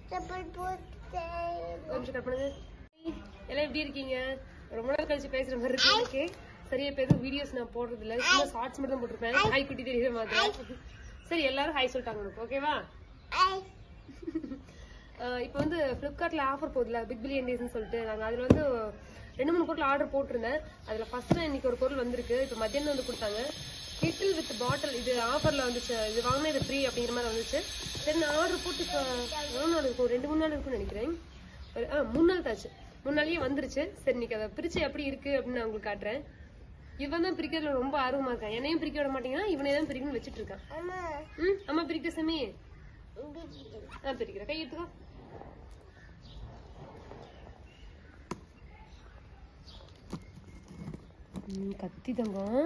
ஒரு நிமிஷம் கட் பண்ணுங்க எல்லாம் எப்படி இருக்கீங்க ரொம்ப நாள் கழிச்சு பேசுற மாதிரி இருக்கு எனக்கு சரியா இப்ப எதுவும் வீடியோஸ் நான் போடுறது இல்ல சும்மா ஷார்ட்ஸ் மட்டும் தான் போட்டிருப்பேன் ஹாய் குட்டி தெரியுற மாதிரி சரி எல்லாரும் ஹாய் சொல்லிட்டாங்க உனக்கு ஓகேவா இப்போ வந்து ஃப்ளிப்கார்ட்ல ஆஃபர் போகுதுல பிக் பில்லியன் டேஸ்னு சொல்லிட்டு நாங்க அதுல வந்து ரெண்டு மூணு பொருள் ஆர்டர் போட்டிருந்தேன் அதுல ஃபர்ஸ்ட் இன்னைக்கு ஒரு பொருள் வந்திருக்கு இப்போ மத்தியானம் வந்து கொடுத்தாங்க கிட்டில் வித் பாட்டில் இது ஆஃபர்ல வந்துச்சு இது வாங்கினா இது ஃப்ரீ அப்படிங்கிற மாதிரி வந்துச்சு சரி நான் ஆர்டர் போட்டு இப்போ எவ்வளவு நாள் இருக்கும் ரெண்டு மூணு நாள் இருக்கும்னு நினைக்கிறேன் ஒரு ஆ மூணு நாள் தாச்சு மூணு நாளையே வந்துருச்சு சரி இன்னைக்கு அதை பிரிச்சு எப்படி இருக்கு அப்படின்னு நான் உங்களுக்கு காட்டுறேன் இவன் தான் பிரிக்கிறதுல ரொம்ப ஆர்வமா இருக்கான் என்னையும் பிரிக்க விட மாட்டேங்கிறான் இவனே தான் பிரிக்கணும்னு வச்சுட்டு இருக்கான் ம் அம்மா பிரிக்க சமி ஆ பிரிக்கிறேன் கை எடுத்துக்கோ ம், கத்தி தங்கம்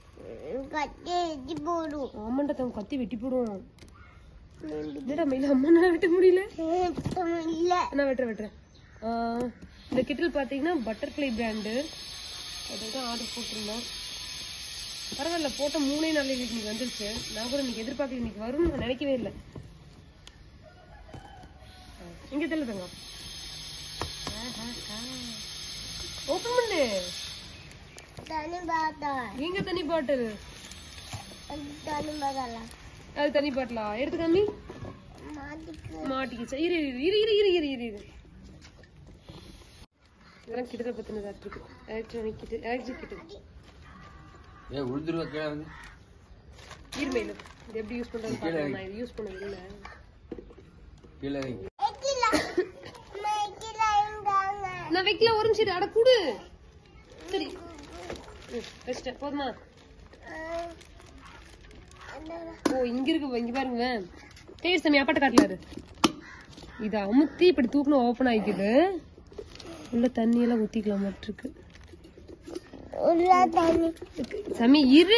ஆமாண்டா தங்கம் கத்தி வெட்டி போடுவோம் என்னடா மயில அம்மா நான் வெட்ட முடியல நான் வெட்டுறேன் வெட்டுறேன் ஆ, இந்த கிட்டில் பார்த்தீங்கன்னா பட்டர்ஃப்ளை பிராண்டு அதுதான் ஆர்டர் போட்டிருந்தோம் பரவாயில்ல போட்ட மூணே நாள் இன்னைக்கு வந்துருச்சு நான் கூட இன்னைக்கு எதிர்பார்க்கல இன்னைக்கு வரும்னு நான் நினைக்கவே இல்லை ஆ, இங்க தெரியல தங்கம் ஓபன் பண்ணு எங்க தண்ணி பாட்டில் அது தண்ணி பாட்டிலா எடுத்து காமி மாட்டிக்கிச்சா இரு இரு இரு இரு இரு இரு இரு இரு இதெல்லாம் கிட்டத்தட்ட பத்தினதா இருக்கு எலக்ட்ரானிக் கிட்ட எலக்ட்ரிக் கிட்ட ஏ உழுதுருவா கீழே வந்து இருமையில இது எப்படி யூஸ் பண்றது பாக்கலாம் நான் இது யூஸ் பண்ணது இல்ல கீழே வை நான் வைக்கல ஒரு நிமிஷம் இரு. அட குடு சரி ம், வச்சிட்டேன் போதுமா ஓ இங்க இருக்கு இங்க பாருங்க டேஸ்ட் தம்பி அப்பாட்ட காட்டலாரு இத அமுத்தி இப்படி தூக்கணும் ஓபன் ஆயிக்குது உள்ள தண்ணி எல்லாம் ஊத்திக்கலாம் இருக்கு சாமி இரு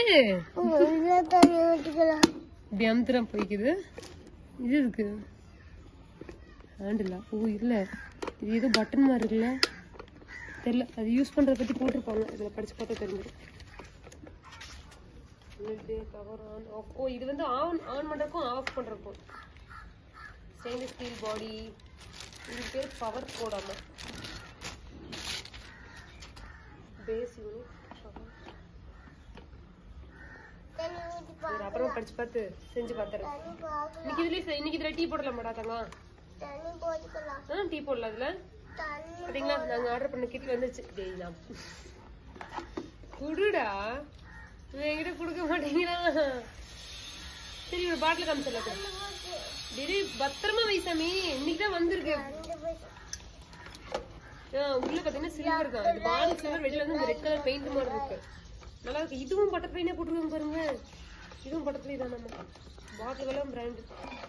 இப்படி அமுத்துறா போய்க்குது இது இருக்கு ஹேண்டிலா ஓ இல்ல இது ஏதோ பட்டன் மாதிரி இருக்குல்ல தெரியல அது யூஸ் பண்றத பத்தி போட்டிருப்பாங்க இதுல படிச்சு பார்த்தா தெரிஞ்சிடும் கவர் ஆன் ஆஃப் ஓ இது வந்து ஆன் ஆன் பண்றதுக்கும் ஆஃப் பண்றதுக்கும் ஸ்டெயின்லெஸ் ஸ்டீல் பாடி இது பேர் பவர் போடாம பேஸ் யூனிட் அப்புறம் படிச்சு பார்த்து செஞ்சு பார்த்துறேன் இன்னைக்கு இதுலயே செய்- இன்னைக்கு இதுல டீ போடலாமாடா தங்கம் ஆ டீ போடலாம் அதுல பாத்தீங்களா நாங்க ஆர்டர் பண்ண கிட்ல வந்துருச்சு டேய் நான் குடுடா இவன் என்கிட்ட கொடுக்க மாட்டேங்கிறா சரி ஒரு பாட்டில் காமிச்சிடல டேய் பத்திரமா வை சாமி இன்னைக்கு தான் வந்திருக்கு ஆ, உள்ள பாத்தீங்கன்னா சில்வர் தான் இது பாடி சில்வர் வெளியில வந்து ரெட் கலர் பெயிண்ட் மாதிரி இருக்கு நல்லா இருக்கு இதுவும் பட்டர்ஃப்ளைனே போட்டுருக்காங்க பாருங்க இதுவும் பட்டர்ஃப்ளை தான் நம்ம பாட்டில் எல்லாம் பிராண்டு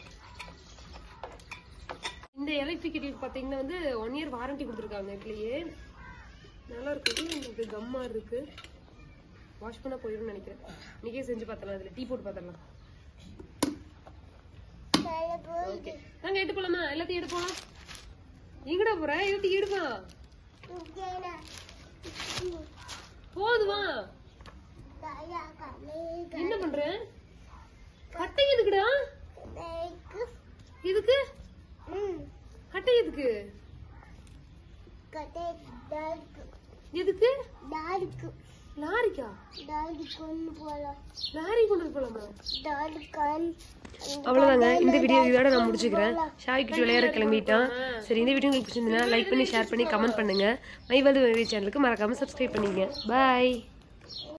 இந்த எலக்ட்ரிக் கெட்டிலுக்கு பாத்தீங்கன்னா வந்து ஒன் இயர் வாரண்டி கொடுத்துருக்காங்க இதுலயே நல்லா இருக்குது இது கம்மா இருக்கு வாஷ் பண்ணா போயிடும்னு நினைக்கிறேன் இன்னைக்கே செஞ்சு பார்த்தலாம் இதுல டீ போட்டு பார்த்தலாம் ஓகே நாங்க எடுத்து போலாமா எல்லாத்தையும் எடுத்து போலாம் எங்கடா போற எல்லாத்தையும் எடுப்பா போதுமா என்ன பண்ற கட்டை எதுக்குடா எதுக்கு கட்டை எதுக்கு எதுக்கு லாரிக்கா லாரி கொண்டு போலாமா அவ்வளவுதாங்க இந்த வீடியோ இதோட நான் முடிச்சுக்கிறேன் ஷாய் கிட்ட விளையாட கிளம்பிட்டான் சரி இந்த வீடியோ உங்களுக்கு பிடிச்சிருந்தா லைக் பண்ணி ஷேர் பண்ணி கமெண்ட் பண்ணுங்க மைவாது சேனலுக்கு மறக்காம சப்ஸ்கிரைப் பண்ணிங்க பாய்